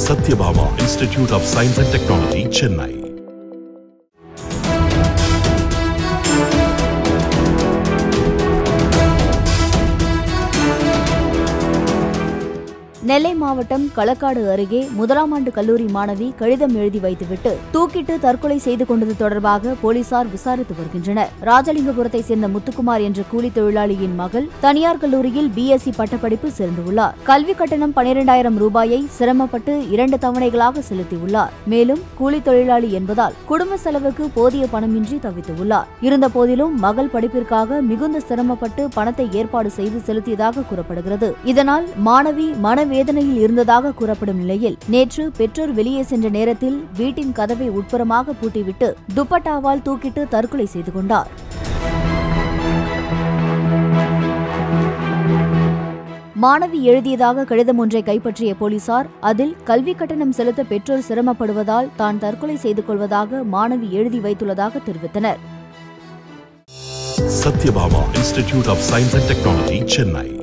Satyabama Institute of Science and Technology, Chennai. நெல்லை மாவட்டம் களக்காடு அருகே முதலாம் ஆண்டு கல்லூரி மாணவி கடிதம் எழுதி வைத்துவிட்டு தூக்கிட்டு தற்கொலை செய்து கொண்டது தொடர்பாக போலீசார் விசாரித்து வருகின்றனர் ராஜலிங்கபுரத்தை சேர்ந்த முத்துக்குமார் என்ற கூலி தொழிலாளியின் மகள் தனியார் கல்லூரியில் பிஎஸ்சி பட்டப்படிப்பு சேர்ந்துள்ளார் கல்வி கட்டணம் பனிரெண்டாயிரம் ரூபாயை சிரமப்பட்டு இரண்டு தவணைகளாக செலுத்தியுள்ளார் மேலும் கூலி தொழிலாளி என்பதால் குடும்ப செலவுக்கு போதிய பணமின்றி தவித்துள்ளார் இருந்தபோதிலும் மகள் படிப்பிற்காக மிகுந்த சிரமப்பட்டு பணத்தை ஏற்பாடு செய்து செலுத்தியதாக கூறப்படுகிறது இதனால் மாணவி மனவேதனையில் இருந்ததாக கூறப்படும் நிலையில் நேற்று பெற்றோர் வெளியே சென்ற நேரத்தில் வீட்டின் கதவை உட்புறமாக பூட்டிவிட்டு துப்பட்டாவால் தூக்கிட்டு தற்கொலை செய்து கொண்டார் மாணவி எழுதியதாக கடிதம் ஒன்றை கைப்பற்றிய போலீசார் அதில் கல்வி கட்டணம் செலுத்த பெற்றோர் சிரமப்படுவதால் தான் தற்கொலை செய்து கொள்வதாக மாணவி எழுதி வைத்துள்ளதாக தெரிவித்தனர் Satyabama Institute of Science and Technology, Chennai.